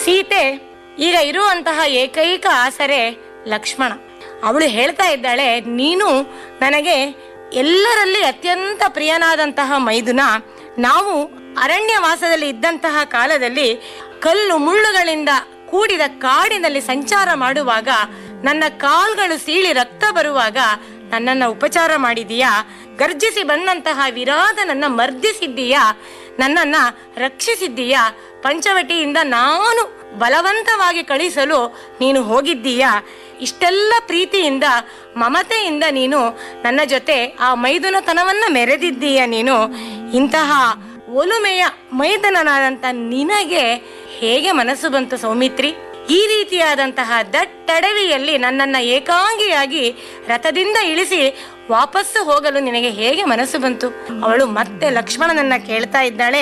ಸೀತೆ ಈಗ ಇರುವಂತಹ ಏಕೈಕ ಆಸರೆ ಲಕ್ಷ್ಮಣ ಅವಳು ಹೇಳ್ತಾ ಇದ್ದಾಳೆ ನೀನು ನನಗೆ ಎಲ್ಲರಲ್ಲಿ ಅತ್ಯಂತ ಪ್ರಿಯನಾದಂತಹ ಮೈದುನ ನಾವು ಅರಣ್ಯವಾಸದಲ್ಲಿ ಇದ್ದಂತಹ ಕಾಲದಲ್ಲಿ ಕಲ್ಲು ಮುಳ್ಳುಗಳಿಂದ ಕೂಡಿದ ಕಾಡಿನಲ್ಲಿ ಸಂಚಾರ ಮಾಡುವಾಗ ನನ್ನ ಕಾಲ್ಗಳು ಸೀಳಿ ರಕ್ತ ಬರುವಾಗ ನನ್ನನ್ನ ಉಪಚಾರ ಮಾಡಿದೀಯಾ ಗರ್ಜಿಸಿ ಬಂದಂತಹ ವಿರಾಧನನ್ನ ಮರ್ದಿಸಿದ್ದೀಯಾ ನನ್ನನ್ನ ರಕ್ಷಿಸಿದ್ದೀಯಾ ಪಂಚವಟಿಯಿಂದ ನಾನು ಬಲವಂತವಾಗಿ ಕಳಿಸಲು ನೀನು ಹೋಗಿದ್ದೀಯಾ ಇಷ್ಟೆಲ್ಲ ಪ್ರೀತಿಯಿಂದ ಮಮತೆಯಿಂದ ನೀನು ನನ್ನ ಜೊತೆ ಆ ಮೈದುನತನವನ್ನ ಮೆರೆದಿದ್ದೀಯ ನೀನು ಇಂತಹ ಒಲುಮೆಯ ಮೈದನನಾದಂತ ನಿನಗೆ ಹೇಗೆ ಮನಸ್ಸು ಬಂತು ಸೌಮಿತ್ರಿ ಈ ರೀತಿಯಾದಂತಹ ದಟ್ಟಡವಿಯಲ್ಲಿ ನನ್ನನ್ನ ಏಕಾಂಗಿಯಾಗಿ ರಥದಿಂದ ಇಳಿಸಿ ವಾಪಸ್ಸು ಹೋಗಲು ನಿನಗೆ ಹೇಗೆ ಮನಸ್ಸು ಬಂತು ಅವಳು ಮತ್ತೆ ಲಕ್ಷ್ಮಣನನ್ನ ಕೇಳ್ತಾ ಇದ್ದಾಳೆ